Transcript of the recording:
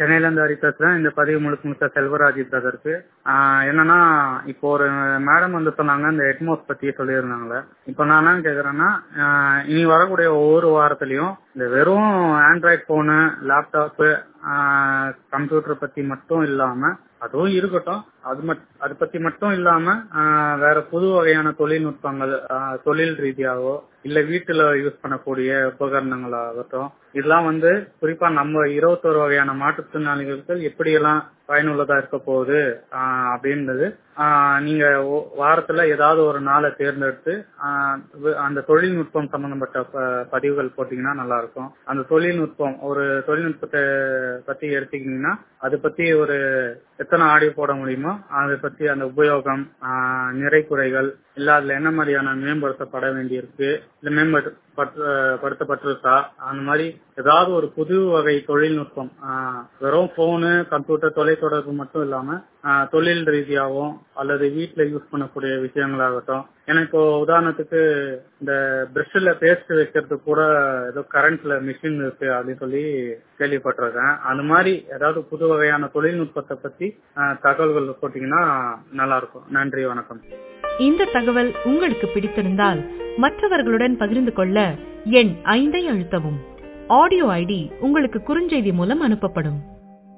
சென்னையில இருந்து ஹரி பேசுறேன் இந்த பதிவு முழுக்க முழுக்க செல்வராஜ் பிரதருக்கு ஆஹ் என்னன்னா இப்போ ஒரு மேடம் வந்து சொன்னாங்க இந்த ஹெட்மோஸ் பத்தி சொல்லியிருந்தாங்களே இப்போ நான் என்ன கேக்குறேன்னா ஆஹ் இனி வரக்கூடிய ஒவ்வொரு வாரத்திலையும் இந்த வெறும் ஆண்ட்ராய்ட் போனு லேப்டாப்பு கம்ப்யூட்டர் பத்தி மட்டும் இல்லாம அதுவும் இருக்கட்டும் அது மட் அது பத்தி மட்டும் இல்லாம ஆஹ் வேற புது வகையான தொழில்நுட்பங்கள் ஆஹ் தொழில் ரீதியாகவோ இல்ல வீட்டுல யூஸ் பண்ணக்கூடிய உபகரணங்களாகட்டும் இதெல்லாம் வந்து குறிப்பா நம்ம இருபத்தோரு வகையான மாற்றுத்திறனாளிகளுக்கு எப்படியெல்லாம் பயனுள்ளதா இருக்க போகுது ஆஹ் அப்படின்றது ஆஹ் நீங்க ஒ- வாரத்துல ஏதாவது ஒரு நாளை தேர்ந்தெடுத்து ஆஹ் வு- அந்த தொழில்நுட்பம் சம்பந்தப்பட்ட ப- பதிவுகள் போட்டீங்கன்னா நல்லா இருக்கும் அந்த தொழில்நுட்பம் ஒரு தொழில்நுட்பத்தை பத்தி எடுத்துக்கிட்டீங்கன்னா அதை பத்தி ஒரு எத்தனை ஆடியோ போட முடியுமோ அதை பத்தி அந்த உபயோகம் ஆஹ் நிறை குறைகள் இல்ல அதுல என்ன மாதிரியான மேம்படுத்தப்பட வேண்டியிருக்கு இல்ல மேம்படுத்த படுத்தப்பட்டிருக்கா அந்த மாதிரி ஏதாவது ஒரு புது வகை தொழில்நுட்பம் ஆஹ் வெறும் போனு கம்ப்யூட்டர் தொலைத்தொடர்பு மட்டும் இல்லாம ஆஹ் தொழில் ரீதியாகவும் அல்லது வீட்டுல யூஸ் பண்ணக்கூடிய விஷயங்களாகட்டும் ஏன்னா இப்போ உதாரணத்துக்கு இந்த பிரஷ்ல பேஸ்ட் வைக்கிறதுக்கு கூட ஏதோ கரண்ட்ல மிஷின் இருக்கு அப்படின்னு சொல்லி கேள்விப்பட்டிருக்கேன் அந்த மாதிரி ஏதாவது புது வகையான தொழில்நுட்பத்தை பத்தி ஆஹ் தகவல்கள் போட்டீங்கன்னா நல்லா இருக்கும் நன்றி வணக்கம் இந்த தகவல் உங்களுக்கு பிடித்திருந்தால் மற்றவர்களுடன் பகிர்ந்து கொள்ள எண் ஐந்தை அழுத்தவும் ஆடியோ ஐடி உங்களுக்கு குறுஞ்செய்தி மூலம் அனுப்பப்படும்